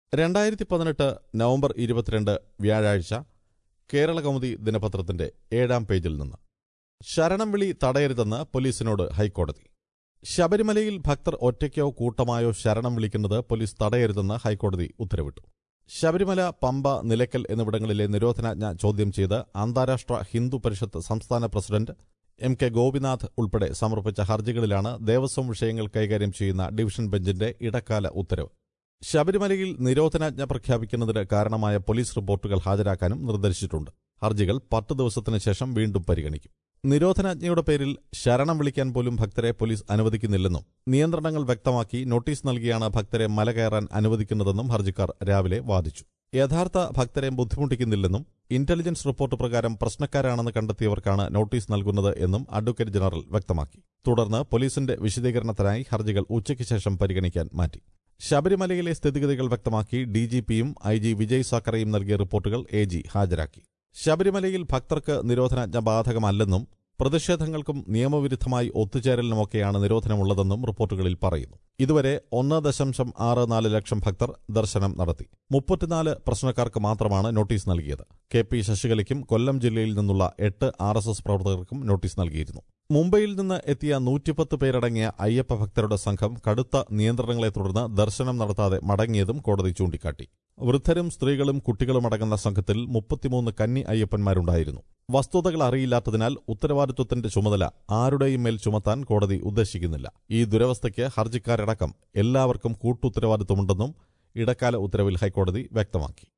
രണ്ടായിരത്തി പതിനെട്ട് നവംബർ ഇരുപത്തിരണ്ട് വ്യാഴാഴ്ച കേരള കൗമുദി ദിനപത്രത്തിന്റെ ഏഴാം പേജിൽ നിന്ന് ശരണം വിളി തടയരുതെന്ന് പോലീസിനോട് ഹൈക്കോടതി ശബരിമലയിൽ ഭക്തർ ഒറ്റയ്ക്കോ കൂട്ടമായോ ശരണം വിളിക്കുന്നത് പോലീസ് തടയരുതെന്ന് ഹൈക്കോടതി ഉത്തരവിട്ടു ശബരിമല പമ്പ നിലയ്ക്കൽ എന്നിവിടങ്ങളിലെ നിരോധനാജ്ഞ ചോദ്യം ചെയ്ത് അന്താരാഷ്ട്ര ഹിന്ദു പരിഷത്ത് സംസ്ഥാന പ്രസിഡന്റ് എം കെ ഗോപിനാഥ് ഉൾപ്പെടെ സമർപ്പിച്ച ഹർജികളിലാണ് ദേവസ്വം വിഷയങ്ങൾ കൈകാര്യം ചെയ്യുന്ന ഡിവിഷൻ ബെഞ്ചിന്റെ ഇടക്കാല ഉത്തരവ് ശബരിമലയിൽ നിരോധനാജ്ഞ പ്രഖ്യാപിക്കുന്നതിന് കാരണമായ പോലീസ് റിപ്പോർട്ടുകൾ ഹാജരാക്കാനും നിർദ്ദേശിച്ചിട്ടുണ്ട് ഹർജികൾ പത്ത് ദിവസത്തിന് ശേഷം വീണ്ടും പരിഗണിക്കും നിരോധനാജ്ഞയുടെ പേരിൽ ശരണം വിളിക്കാൻ പോലും ഭക്തരെ പോലീസ് അനുവദിക്കുന്നില്ലെന്നും നിയന്ത്രണങ്ങൾ വ്യക്തമാക്കി നോട്ടീസ് നൽകിയാണ് ഭക്തരെ മല കയറാൻ അനുവദിക്കുന്നതെന്നും ഹർജിക്കാർ രാവിലെ വാദിച്ചു യഥാർത്ഥ ഭക്തരെ ബുദ്ധിമുട്ടിക്കുന്നില്ലെന്നും ഇന്റലിജൻസ് റിപ്പോർട്ട് പ്രകാരം പ്രശ്നക്കാരാണെന്ന് കണ്ടെത്തിയവർക്കാണ് നോട്ടീസ് നൽകുന്നത് എന്നും അഡ്വക്കേറ്റ് ജനറൽ വ്യക്തമാക്കി തുടർന്ന് പോലീസിന്റെ വിശദീകരണത്തിനായി ഹർജികൾ ഉച്ചയ്ക്ക് ശേഷം പരിഗണിക്കാൻ മാറ്റി ശബരിമലയിലെ സ്ഥിതിഗതികൾ വ്യക്തമാക്കി ഡിജിപിയും ഐ ജി വിജയ് സാക്കറയും നൽകിയ റിപ്പോർട്ടുകൾ എ ജി ഹാജരാക്കി ശബരിമലയിൽ ഭക്തർക്ക് നിരോധനാജ്ഞ ബാധകമല്ലെന്നും പ്രതിഷേധങ്ങൾക്കും നിയമവിരുദ്ധമായി ഒത്തുചേരലിനുമൊക്കെയാണ് നിരോധനമുള്ളതെന്നും റിപ്പോർട്ടുകളിൽ പറയുന്നു ഇതുവരെ ഒന്ന് ദശാംശം ആറ് നാല് ലക്ഷം ഭക്തർ ദർശനം നടത്തി മുപ്പത്തിനാല് പ്രശ്നക്കാർക്ക് മാത്രമാണ് നോട്ടീസ് നൽകിയത് കെ പി ശശികലയ്ക്കും കൊല്ലം ജില്ലയിൽ നിന്നുള്ള എട്ട് ആർ എസ് എസ് പ്രവർത്തകർക്കും നോട്ടീസ് നൽകിയിരുന്നു മുംബൈയിൽ നിന്ന് എത്തിയ നൂറ്റിപ്പത്ത് പേരടങ്ങിയ അയ്യപ്പ ഭക്തരുടെ സംഘം കടുത്ത നിയന്ത്രണങ്ങളെ തുടർന്ന് ദർശനം നടത്താതെ മടങ്ങിയതും കോടതി ചൂണ്ടിക്കാട്ടി വൃദ്ധരും സ്ത്രീകളും കുട്ടികളും അടങ്ങുന്ന സംഘത്തിൽ മുപ്പത്തിമൂന്ന് കന്നി അയ്യപ്പന്മാരുണ്ടായിരുന്നു വസ്തുതകൾ അറിയില്ലാത്തതിനാൽ ഉത്തരവാദിത്വത്തിന്റെ ചുമതല ആരുടെയും മേൽ ചുമത്താൻ കോടതി ഉദ്ദേശിക്കുന്നില്ല ഈ ദുരവസ്ഥയ്ക്ക് ഹർജിക്കാരടക്കം എല്ലാവർക്കും കൂട്ടുത്തരവാദിത്വമുണ്ടെന്നും ഇടക്കാല ഉത്തരവിൽ ഹൈക്കോടതി വ്യക്തമാക്കി